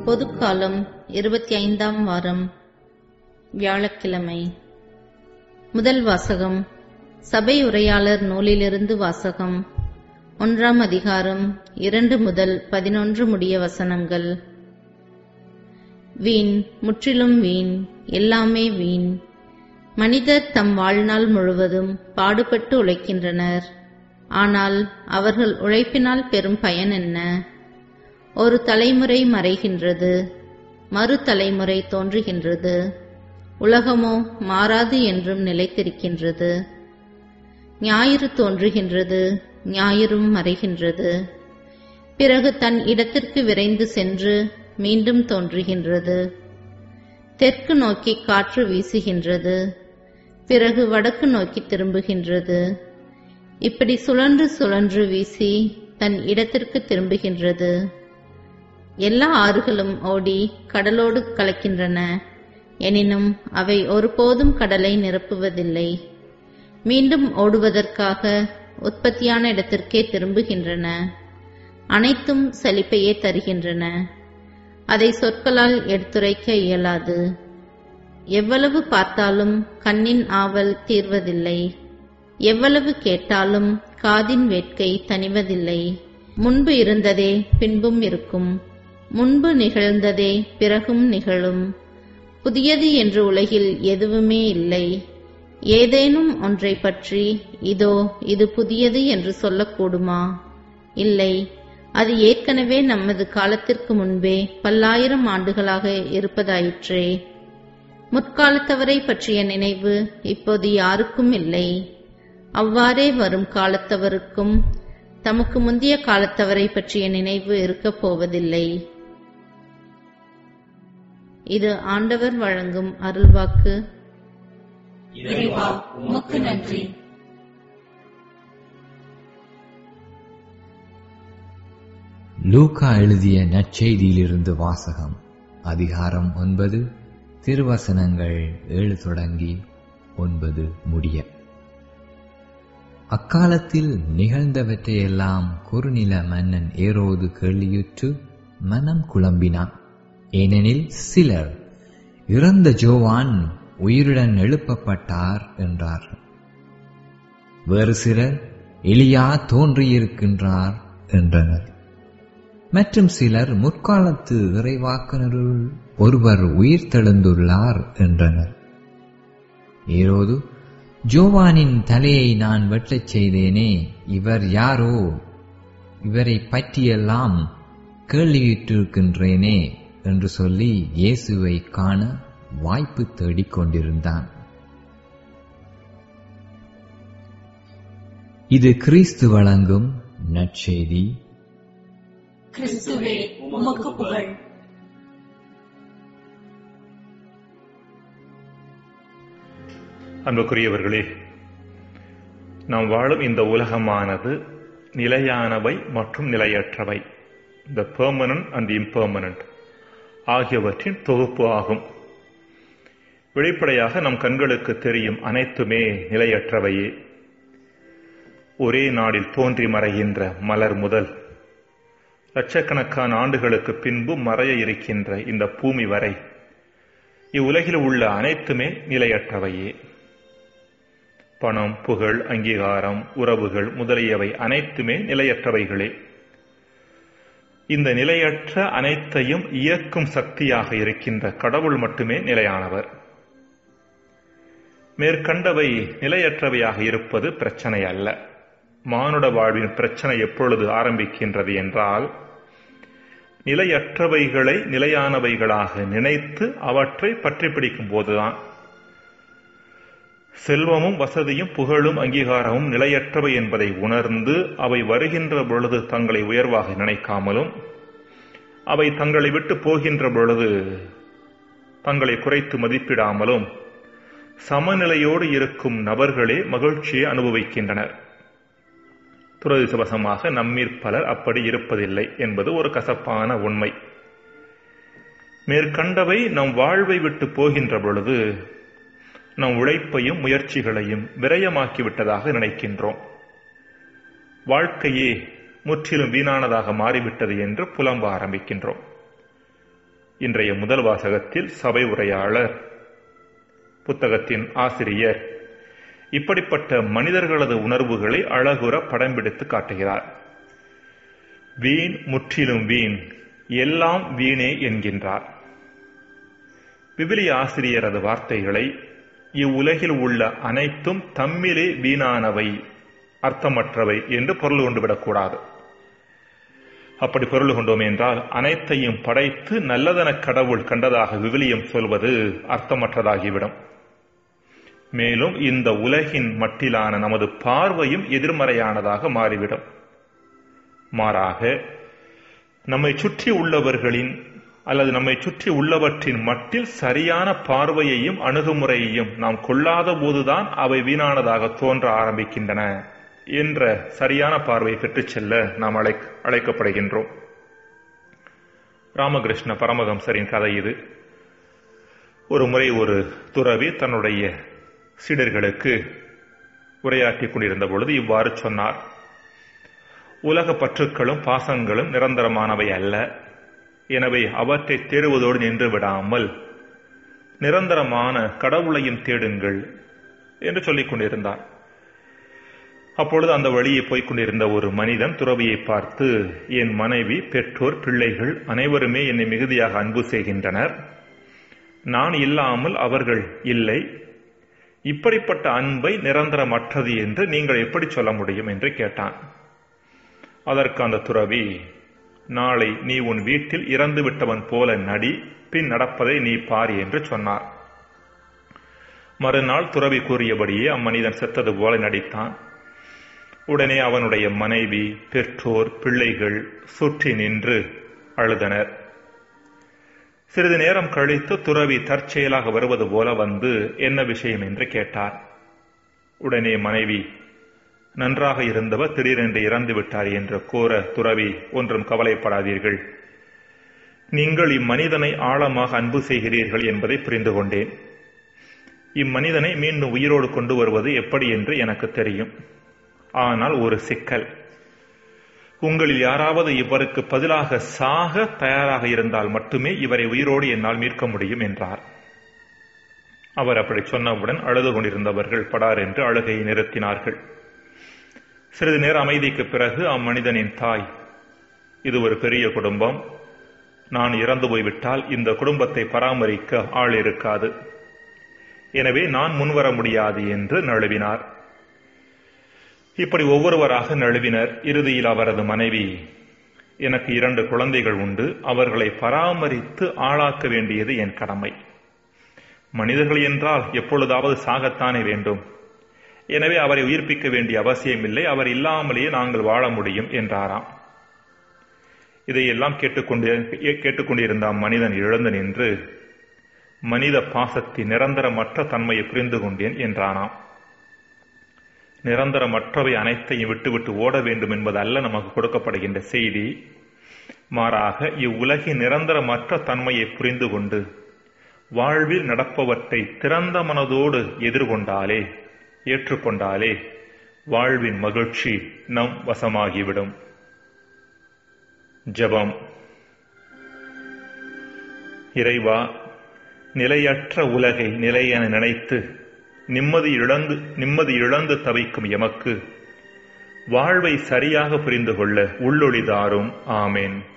பொதுக்காலம் இருபத்தி ஐந்தாம் வாரம் வியாழக்கிழமை முதல் வாசகம் சபை உரையாளர் நூலிலிருந்து வாசகம் ஒன்றாம் அதிகாரம் இரண்டு முதல் பதினொன்று முடிய வசனங்கள் வீண் முற்றிலும் வீண் எல்லாமே வீண் மனிதர் தம் வாழ்நாள் முழுவதும் பாடுபட்டு உழைக்கின்றனர் ஆனால் அவர்கள் உழைப்பினால் பெறும் பயன் என்ன ஒரு தலைமுறை மறைகின்றது மறு தலைமுறை தோன்றுகின்றது உலகமோ மாறாது என்றும் நிலைத்திருக்கின்றது ஞாயிறு தோன்றுகின்றது ஞாயிறும் மறைகின்றது பிறகு தன் இடத்திற்கு விரைந்து சென்று மீண்டும் தோன்றுகின்றது தெற்கு நோக்கி காற்று வீசுகின்றது பிறகு வடக்கு நோக்கி திரும்புகின்றது இப்படி சுழன்று சுழன்று வீசி தன் இடத்திற்கு திரும்புகின்றது எல்லா ஆறுகளும் ஓடி கடலோடு கலக்கின்றன எனினும் அவை ஒருபோதும் கடலை நிரப்புவதில்லை மீண்டும் ஓடுவதற்காக உற்பத்தியான இடத்திற்கே திரும்புகின்றன அனைத்தும் செழிப்பையே தருகின்றன அதை சொற்களால் எடுத்துரைக்க இயலாது எவ்வளவு பார்த்தாலும் கண்ணின் ஆவல் தீர்வதில்லை எவ்வளவு கேட்டாலும் காதின் வேட்கை தணிவதில்லை முன்பு இருந்ததே பின்பும் இருக்கும் முன்பு நிகழ்ந்ததே பிறகும் நிகழும் புதியது என்று உலகில் எதுவுமே இல்லை ஏதேனும் ஒன்றை பற்றி இதோ இது புதியது என்று சொல்லக்கூடுமா இல்லை அது ஏற்கனவே நமது காலத்திற்கு முன்பே பல்லாயிரம் ஆண்டுகளாக இருப்பதாயிற்றே முற்காலத்தவரை பற்றிய நினைவு இப்போது யாருக்கும் இல்லை அவ்வாறே வரும் காலத்தவருக்கும் தமக்கு முந்தைய காலத்தவரை பற்றிய நினைவு இருக்கப் போவதில்லை இது ஆண்டவர் வழங்கும் அருள்வாக்கு இறைவா உமக்கு நன்றி லூக்கா எழுதிய நற்செய்தியிலிருந்து வாசகம் அதிகாரம் ஒன்பது திருவசனங்கள் ஏழு தொடங்கி ஒன்பது முடிய அக்காலத்தில் நிகழ்ந்தவற்றையெல்லாம் குறுநில மன்னன் ஏரோது கேள்வியுற்று மனம் குழம்பினான் ஏனெனில் சிலர் இறந்த ஜோவான் உயிருடன் எழுப்பப்பட்டார் என்றார்கள் வேறு சிலர் எலியா தோன்றியிருக்கின்றார் என்றனர் மற்றும் சிலர் முற்காலத்து இறைவாக்குனருள் ஒருவர் உயிர் தெழுந்துள்ளார் என்றனர் ஏரோது ஜோவானின் தலையை நான் வெட்டச் செய்தேனே இவர் யாரோ இவரை பற்றியெல்லாம் கேள்வியிட்டிருக்கின்றேனே என்று சொல்லி இயேசுவை காண வாய்ப்பு தேடிக் கொண்டிருந்தான் இது கிறிஸ்து வழங்கும் நற்செய்தி கிறிஸ்துவே உமக்கு புகழ் அன்புக்குரியவர்களே நாம் வாழும் இந்த உலகமானது நிலையானவை மற்றும் நிலையற்றவை த பெர்மனன்ட் அண்ட் இம்பெர்மனன்ட் ஆகியவற்றின் தொகுப்பு ஆகும் வெளிப்படையாக நம் கண்களுக்கு தெரியும் அனைத்துமே நிலையற்றவையே ஒரே நாளில் தோன்றி மறைகின்ற மலர் முதல் லட்சக்கணக்கான ஆண்டுகளுக்கு பின்பு மறைய இருக்கின்ற இந்த பூமி வரை இவ்வுலகில் உள்ள அனைத்துமே நிலையற்றவையே பணம் புகழ் அங்கீகாரம் உறவுகள் முதலியவை அனைத்துமே நிலையற்றவைகளே இந்த நிலையற்ற அனைத்தையும் இயக்கும் சக்தியாக இருக்கின்ற கடவுள் மட்டுமே நிலையானவர் மேற்கண்டவை நிலையற்றவையாக இருப்பது பிரச்சனை அல்ல மானுட வாழ்வின் பிரச்சனை எப்பொழுது ஆரம்பிக்கின்றது என்றால் நிலையற்றவைகளை நிலையானவைகளாக நினைத்து அவற்றை பற்றி பிடிக்கும் போதுதான் செல்வமும் வசதியும் புகழும் அங்கீகாரமும் நிலையற்றவை என்பதை உணர்ந்து அவை வருகின்ற பொழுது தங்களை உயர்வாக நினைக்காமலும் அவை தங்களை விட்டு போகின்ற பொழுது தங்களை குறைத்து மதிப்பிடாமலும் சமநிலையோடு இருக்கும் நபர்களே மகிழ்ச்சியை அனுபவிக்கின்றனர் துரதிசவசமாக நம்மிற் பலர் அப்படி இருப்பதில்லை என்பது ஒரு கசப்பான உண்மை மேற்கண்டவை நம் வாழ்வை விட்டு போகின்ற பொழுது நம் உழைப்பையும் முயற்சிகளையும் விரயமாக்கிவிட்டதாக நினைக்கின்றோம் வாழ்க்கையே முற்றிலும் வீணானதாக மாறிவிட்டது என்று புலம்ப ஆரம்பிக்கின்றோம் இன்றைய முதல் வாசகத்தில் சபை உரையாளர் புத்தகத்தின் ஆசிரியர் இப்படிப்பட்ட மனிதர்களது உணர்வுகளை அழகுற படம் பிடித்து காட்டுகிறார் வீண் முற்றிலும் வீண் எல்லாம் வீணே என்கின்றார் விவிலிய ஆசிரியரது வார்த்தைகளை இவ்வுலகில் உள்ள அனைத்தும் தம்மிலே வீணானவை அர்த்தமற்றவை என்று பொருள் கொண்டு விடக்கூடாது அப்படி பொருள் கொண்டோம் என்றால் அனைத்தையும் படைத்து நல்லதென கடவுள் கண்டதாக விவிலியம் சொல்வது அர்த்தமற்றதாகிவிடும் மேலும் இந்த உலகின் மட்டிலான நமது பார்வையும் எதிர்மறையானதாக மாறிவிடும் மாறாக நம்மை சுற்றி உள்ளவர்களின் அல்லது நம்மை சுற்றி உள்ளவற்றின் மட்டில் சரியான பார்வையையும் அணுகுமுறையையும் நாம் கொள்ளாத போதுதான் அவை வீணானதாக தோன்ற ஆரம்பிக்கின்றன என்ற சரியான பார்வையை பெற்றுச் செல்ல நாம் அழை அழைக்கப்படுகின்றோம் ராமகிருஷ்ண பரமஹம்சரின் கதை இது ஒரு முறை ஒரு துறவி தன்னுடைய சீடர்களுக்கு உரையாற்றிக் கொண்டிருந்த பொழுது இவ்வாறு சொன்னார் உலக பற்றுக்களும் பாசங்களும் நிரந்தரமானவை அல்ல எனவே அவற்றை தேடுவதோடு நின்று விடாமல் நிரந்தரமான கடவுளையும் தேடுங்கள் என்று சொல்லிக் கொண்டிருந்தார் அப்பொழுது அந்த வழியை போய்க் கொண்டிருந்த ஒரு மனிதன் துறவியை பார்த்து என் மனைவி பெற்றோர் பிள்ளைகள் அனைவருமே என்னை மிகுதியாக அன்பு செய்கின்றனர் நான் இல்லாமல் அவர்கள் இல்லை இப்படிப்பட்ட அன்பை நிரந்தரமற்றது என்று நீங்கள் எப்படி சொல்ல முடியும் என்று கேட்டான் அதற்கு அந்த துறவி நாளை நீ உன் வீட்டில் இறந்து விட்டவன் போல நடி பின் நடப்பதை நீ பார் என்று சொன்னார் மறுநாள் துறவி கூறியபடியே அம்மனிதன் செத்தது போல நடித்தான் உடனே அவனுடைய மனைவி பெற்றோர் பிள்ளைகள் சுற்றி நின்று அழுதனர் சிறிது நேரம் கழித்து துறவி தற்செயலாக வருவது போல வந்து என்ன விஷயம் என்று கேட்டார் உடனே மனைவி நன்றாக இருந்தவர் திடீரென்று இறந்து விட்டார் என்று கூற துறவி ஒன்றும் கவலைப்படாதீர்கள் நீங்கள் இம்மனிதனை ஆழமாக அன்பு செய்கிறீர்கள் என்பதை புரிந்து கொண்டேன் இம்மனிதனை மீண்டும் உயிரோடு கொண்டு வருவது எப்படி என்று எனக்கு தெரியும் ஆனால் ஒரு சிக்கல் உங்களில் யாராவது இவருக்கு பதிலாக சாக தயாராக இருந்தால் மட்டுமே இவரை உயிரோடு என்னால் மீட்க முடியும் என்றார் அவர் அப்படி சொன்னவுடன் அழுது கொண்டிருந்தவர்கள் படார் என்று அழுகையை நிறுத்தினார்கள் சிறிது நேர அமைதிக்கு பிறகு அம்மனிதனின் தாய் இது ஒரு பெரிய குடும்பம் நான் இறந்து போய்விட்டால் இந்த குடும்பத்தை பராமரிக்க ஆள் இருக்காது எனவே நான் முன்வர முடியாது என்று நழுவினார் இப்படி ஒவ்வொருவராக நழுவினர் இறுதியில் அவரது மனைவி எனக்கு இரண்டு குழந்தைகள் உண்டு அவர்களை பராமரித்து ஆளாக்க வேண்டியது என் கடமை மனிதர்கள் என்றால் எப்பொழுதாவது சாகத்தானே வேண்டும் எனவே அவரை உயிர்ப்பிக்க வேண்டிய அவசியமில்லை அவர் இல்லாமலேயே நாங்கள் வாழ முடியும் என்றாராம் இதையெல்லாம் கேட்டுக்கொண்டு கேட்டுக்கொண்டிருந்த மனிதன் எழுந்து நின்று மனித பாசத்தின் நிரந்தரமற்ற தன்மையை புரிந்து கொண்டேன் என்றானாம் நிரந்தரமற்றவை அனைத்தையும் விட்டுவிட்டு ஓட வேண்டும் என்பது அல்ல நமக்கு கொடுக்கப்படுகின்ற செய்தி மாறாக இவ்வுலகின் நிரந்தரமற்ற தன்மையை புரிந்து கொண்டு வாழ்வில் நடப்பவற்றை திறந்த மனதோடு எதிர்கொண்டாலே ஏற்றுக்கொண்டாலே வாழ்வின் மகிழ்ச்சி நம் வசமாகிவிடும் ஜபம் இறைவா நிலையற்ற உலகை நிலையென நினைத்து நிம்மதி இழந்து நிம்மதி இழந்து தவிக்கும் எமக்கு வாழ்வை சரியாக புரிந்து கொள்ள உள்ளொளிதாரும் ஆமேன்